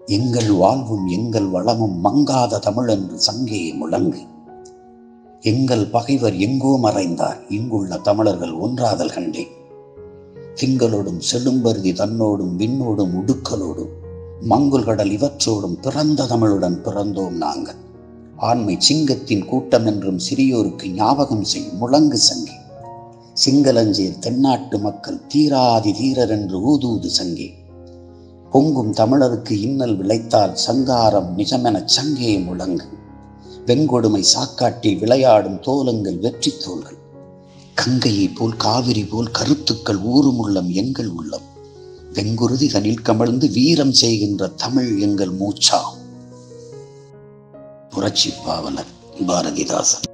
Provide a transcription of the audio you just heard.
எங்கள் வாழ்வும் எங்கள் வளமும் மங்காத தமிழ் என்று சங்கே முழங்கு எங்கள் பகைவர் எங்கோ மறைந்தார் இங்குள்ள தமிழர்கள் ஒன்றாதல் கண்டேன் திங்களோடும் செழும்பருதி தன்னோடும் விண்ணோடும் உடுக்கலோடும் மங்குல் கடல் இவற்றோடும் பிறந்த தமிழுடன் பிறந்தோம் நாங்கள் ஆண்மை சிங்கத்தின் கூட்டம் என்றும் சிறியோருக்கு ஞாபகம் செய் முழங்கு சங்கே சிங்களஞ்சேர் தென்னாட்டு மக்கள் தீராதி தீரர் என்று ஊதூது சங்கே பொங்கும் தமிழருக்கு இன்னல் விளைத்தால் சங்காரம் நிஜமெனச் சங்கே முழங்கு வெங்கொடுமை சாக்காட்டில் விளையாடும் தோலங்கள் வெற்றி தோள்கள் கங்கையைப் போல் காவிரி போல் கருத்துக்கள் ஊறும் உள்ளம் எங்கள் உள்ளம் வெங்குருதி தனில் கமழ்ந்து வீரம் செய்கின்ற தமிழ் எங்கள் மூச்சா புரட்சி பாவலர் பாரதிதாசன்